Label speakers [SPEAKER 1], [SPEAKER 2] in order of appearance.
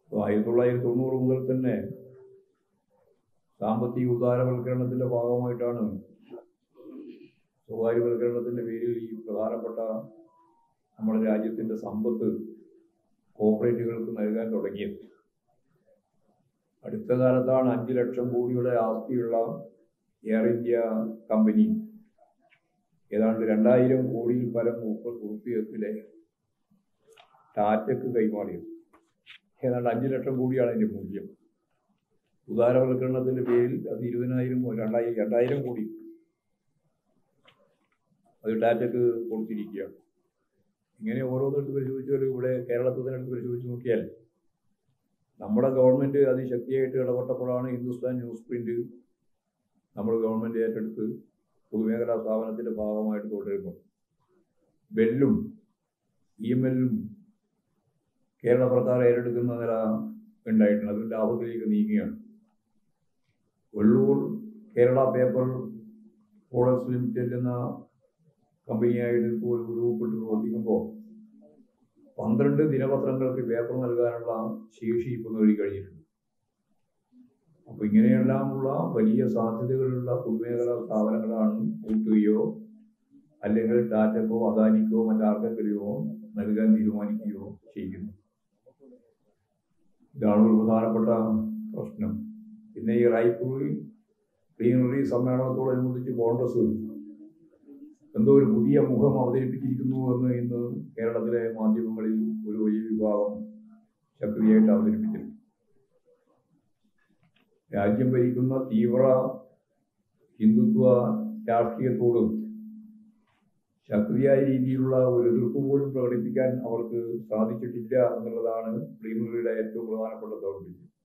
[SPEAKER 1] അപ്പോൾ ആയിരത്തി തൊള്ളായിരത്തി തൊണ്ണൂറ് മുതൽ തന്നെ സാമ്പത്തിക ഉദാരവൽക്കരണത്തിന്റെ ഭാഗമായിട്ടാണ് സ്വകാര്യവൽക്കരണത്തിന്റെ പേരിൽ ഈ പ്രധാനപ്പെട്ട നമ്മുടെ രാജ്യത്തിന്റെ സമ്പത്ത് കോർപ്പറേറ്റുകൾക്ക് നൽകാൻ തുടങ്ങിയത് അടുത്ത കാലത്താണ് അഞ്ച് ലക്ഷം കോടിയുടെ ആസ്തിയുള്ള എയർ ഇന്ത്യ കമ്പനി ഏതാണ്ട് രണ്ടായിരം കോടിയിൽ പരം മുപ്പത് ഉറുപ്പിയത്തിലെ ടാറ്റയ്ക്ക് കൈമാറിയത് ഏതാണ്ട് അഞ്ച് ലക്ഷം കോടിയാണ് അതിന്റെ മൂല്യം ഉദാരവൽക്കരണത്തിന്റെ പേരിൽ അത് ഇരുപതിനായിരം രണ്ടായിരം രണ്ടായിരം കോടി അത് ടാറ്റയ്ക്ക് കൊടുത്തിരിക്കുകയാണ് ഇങ്ങനെ ഓരോന്നെടുത്ത് പരിശോധിച്ചാൽ ഇവിടെ കേരളത്തിൽ തന്നെ എടുത്ത് പരിശോധിച്ച് നോക്കിയാൽ നമ്മുടെ ഗവൺമെന്റ് അതിശക്തിയായിട്ട് ഇടപെട്ടപ്പോഴാണ് ഹിന്ദുസ്ഥാൻ ന്യൂസ് പ്രിന്റ് നമ്മുടെ ഗവൺമെന്റ് ഏറ്റെടുത്ത് പൊതുമേഖലാ സ്ഥാപനത്തിന്റെ ഭാഗമായിട്ട് തുടരുന്നു ബെല്ലും ഇ എം എല്ലും കേരള സർക്കാർ ഏറ്റെടുക്കുന്ന നില ഉണ്ടായിട്ടുണ്ട് അതിന്റെ ലാഭത്തിലേക്ക് നീങ്ങുകയാണ് Velloor Kerala paper products limited എന്ന കമ്പനിയായിട്ട് ഇപ്പോൾ ഒരു രൂപപ്പെട്ട് പ്രവർത്തിക്കുമ്പോൾ പന്ത്രണ്ട് ദിനപത്രങ്ങൾക്ക് പേപ്പർ നൽകാനുള്ള ശേഷി ഇപ്പോൾ നേടി കഴിഞ്ഞിട്ടുണ്ട് അപ്പൊ ഇങ്ങനെയെല്ലാമുള്ള വലിയ സാധ്യതകളുള്ള പൊതുമേഖലാ സ്ഥാപനങ്ങളാണ് കൂട്ടുകയോ അല്ലെങ്കിൽ ടാറ്റക്കോ അദാനിക്കോ മറ്റാർക്കെങ്കിലുമോ നൽകാൻ തീരുമാനിക്കുകയോ ചെയ്യുന്നു ഇതാണ് ഒരു പ്രധാനപ്പെട്ട പ്രശ്നം പിന്നെ ഈ റായ്പൂരിൽ പ്ലീനറി സമ്മേളനത്തോടനുബന്ധിച്ച് കോൺഗ്രസ് എന്തോ ഒരു പുതിയ മുഖം അവതരിപ്പിച്ചിരിക്കുന്നു എന്ന് ഇന്ന് കേരളത്തിലെ മാധ്യമങ്ങളിൽ ഒരു വലിയ വിഭാഗം ശക്തിയായിട്ട് അവതരിപ്പിച്ചിട്ടുണ്ട് രാജ്യം ഭരിക്കുന്ന തീവ്ര ഹിന്ദുത്വ രാഷ്ട്രീയത്തോട് ശക്തിയായ രീതിയിലുള്ള ഒരു എതിർപ്പ് പോലും പ്രകടിപ്പിക്കാൻ അവർക്ക് സാധിച്ചിട്ടില്ല എന്നുള്ളതാണ് പ്രീമിയറുടെ ഏറ്റവും പ്രധാനപ്പെട്ട ദൗർബല്യം